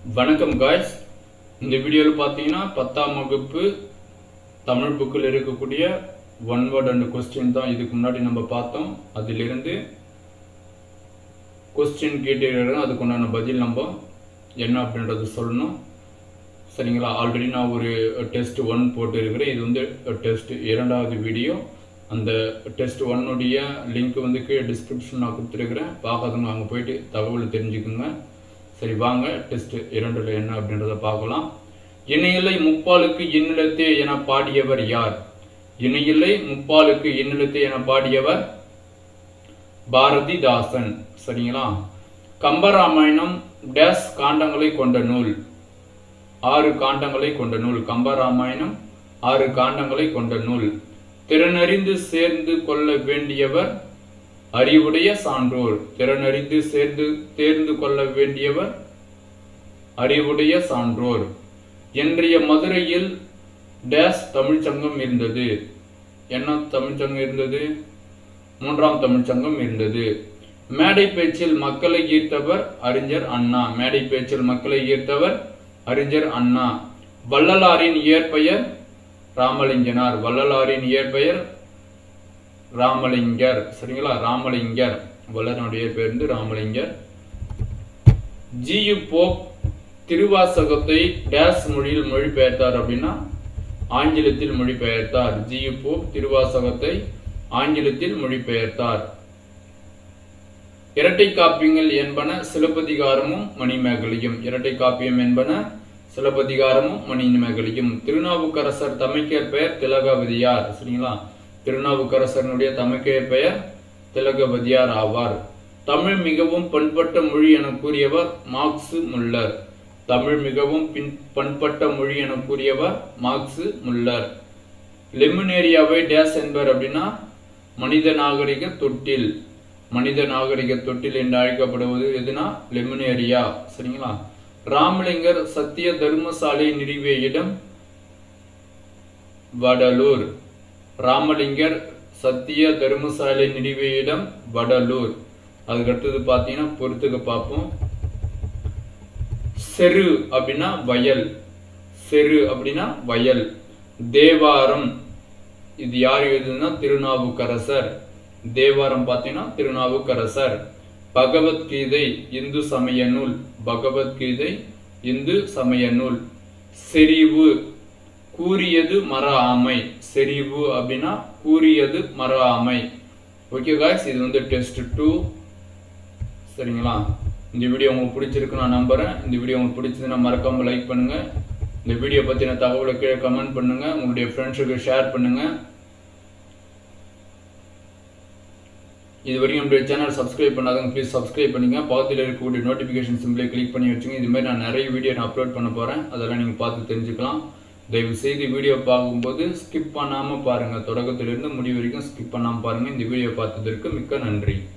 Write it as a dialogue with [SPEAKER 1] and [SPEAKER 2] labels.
[SPEAKER 1] வணக்கம் காய்ஸ் இந்த வீடியோவில் பார்த்தீங்கன்னா பத்தாம் வகுப்பு தமிழ் புக்கில் இருக்கக்கூடிய ஒன் வேர்ட் அண்ட் கொஸ்டின் தான் இதுக்கு முன்னாடி நம்ம பார்த்தோம் அதிலிருந்து கொஸ்டின் கேட்டிருக்கிறோம் அதுக்கு உண்டான பதில் நம்ம என்ன அப்படின்றது சொல்லணும் சரிங்களா ஆல்ரெடி நான் ஒரு டெஸ்ட் ஒன் போட்டு இருக்கிறேன் இது வந்து டெஸ்ட் இரண்டாவது வீடியோ அந்த டெஸ்ட் ஒன்னுடைய லிங்க் வந்து கீழே டிஸ்கிரிப்ஷன் நான் கொடுத்துருக்குறேன் பார்க்காதவங்க அங்கே போயிட்டு தகவல் தெரிஞ்சுக்குங்க சரி வாங்க டெஸ்ட் இரண்டுல என்ன அப்படின்றத பார்க்கலாம் இணையிலை முப்பாலுக்கு இன்னிலத்தே என பாடியவர் யார் இணையிலை முப்பாலுக்கு இன்னிலத்தே என பாடியவர் பாரதிதாசன் சரிங்களா கம்பராமாயணம் டேஸ் காண்டங்களை கொண்ட நூல் ஆறு காண்டங்களை கொண்ட நூல் கம்பராமாயணம் ஆறு காண்டங்களை கொண்ட நூல் திறனறிந்து சேர்ந்து கொள்ள வேண்டியவர் அறிவுடைய சான்றோர் திறனறிந்து சேர்ந்து தேர்ந்து கொள்ள வேண்டியவர் அறிவுடைய சான்றோர் இன்றைய மதுரையில் டேஸ் தமிழ்ச்சங்கம் இருந்தது என்ன தமிழ்ச்சங்கம் இருந்தது மூன்றாம் தமிழ்ச்சங்கம் இருந்தது மேடை பேச்சில் மக்களை ஈர்த்தவர் அறிஞர் அண்ணா மேடை பேச்சில் மக்களை ஈர்த்தவர் அறிஞர் அண்ணா வள்ளலாரின் இயற்பெயர் ராமலிங்கனார் வள்ளலாரின் இயற்பெயர் ராமலிங்கர் சரிங்களா ராமலிங்கர் வள்ளனுடைய பேர் வந்து ராமலிங்கர் ஜியு போப் திருவாசகத்தை டேஸ் மொழியில் மொழிபெயர்த்தார் அப்படின்னா ஆங்கிலத்தில் மொழிபெயர்த்தார் ஜியு போப் திருவாசகத்தை ஆங்கிலத்தில் மொழிபெயர்த்தார் இரட்டை காப்பியங்கள் என்பன சிலப்பதிகாரமும் மணிமேகலையும் இரட்டை காப்பியம் என்பன சிலப்பதிகாரமும் மணிமேகலையும் திருநாவுக்கரசர் தமைக்கர் பெயர் திலகவதியார் சரிங்களா திருநாவுக்கரசனுடைய தமக்கைய பெயர் திலகவதியார் ஆவார் தமிழ் மிகவும் பண்பட்ட மொழி என கூறியவர் மார்க்சு முல்லர் தமிழ் மிகவும் பின் பண்பட்ட மொழி என கூறியவர் மார்க்சு முல்லர் லெமினேரியாவை டேஸ் என்பர் அப்படின்னா மனித நாகரிக தொட்டில் மனித நாகரிக தொட்டில் என்று அழைக்கப்படுவது எதுனா லெமினேரியா சரிங்களா ராமலிங்கர் சத்திய தர்மசாலை நிறுவிய இடம் வடலூர் ராமலிங்கர் சத்திய தர்மசாலை நிறுவிய இடம் வடலூர் அதுக்கு அடுத்தது பார்த்தீங்கன்னா பொறுத்துக்க பார்ப்போம் செரு அப்படின்னா வயல் செரு அப்படின்னா வயல் தேவாரம் இது யார் எழுதுனா திருநாவுக்கரசர் தேவாரம் பார்த்தீங்கன்னா திருநாவுக்கரசர் பகவத்கீதை இந்து சமய நூல் பகவத்கீதை இந்து சமய நூல் செறிவு கூறியது மர ஆமை செறிவு அப்படின்னா கூறியது மர ஆமை ஓகே காய்ஸ் இது வந்து டெஸ்ட் டூ சரிங்களா இந்த வீடியோ உங்களுக்கு பிடிச்சிருக்கு நான் நம்புறேன் இந்த வீடியோ உங்களுக்கு பிடிச்சதுன்னா மறக்காம லைக் பண்ணுங்க இந்த வீடியோ பத்தின தகவலை கீழே கமெண்ட் பண்ணுங்க உங்களுடைய ஃப்ரெண்ட்ஸுக்கு ஷேர் பண்ணுங்க இது வரைக்கும் நம்மளுடைய சேனல் சப்ஸ்கிரைப் பண்ணாதவங்க ப்ளீஸ் சப்ஸ்கிரைப் பண்ணுங்க பக்கத்தில் இருக்கக்கூடிய நோட்டிஃபிகேஷன் சிம்பிளை கிளிக் பண்ணி வச்சுங்க இது மாதிரி நான் நிறைய வீடியோ நான் அப்லோட் பண்ண போகிறேன் அதெல்லாம் நீங்கள் பார்த்து தெரிஞ்சுக்கலாம் தயவு செய்து வீடியோ பார்க்கும்போது ஸ்கிப் பண்ணாமல் பாருங்கள் தொடக்கத்திலிருந்து முடிவு வரைக்கும் ஸ்கிப் பண்ணாமல் பாருங்கள் இந்த வீடியோ பார்த்ததற்கு மிக்க நன்றி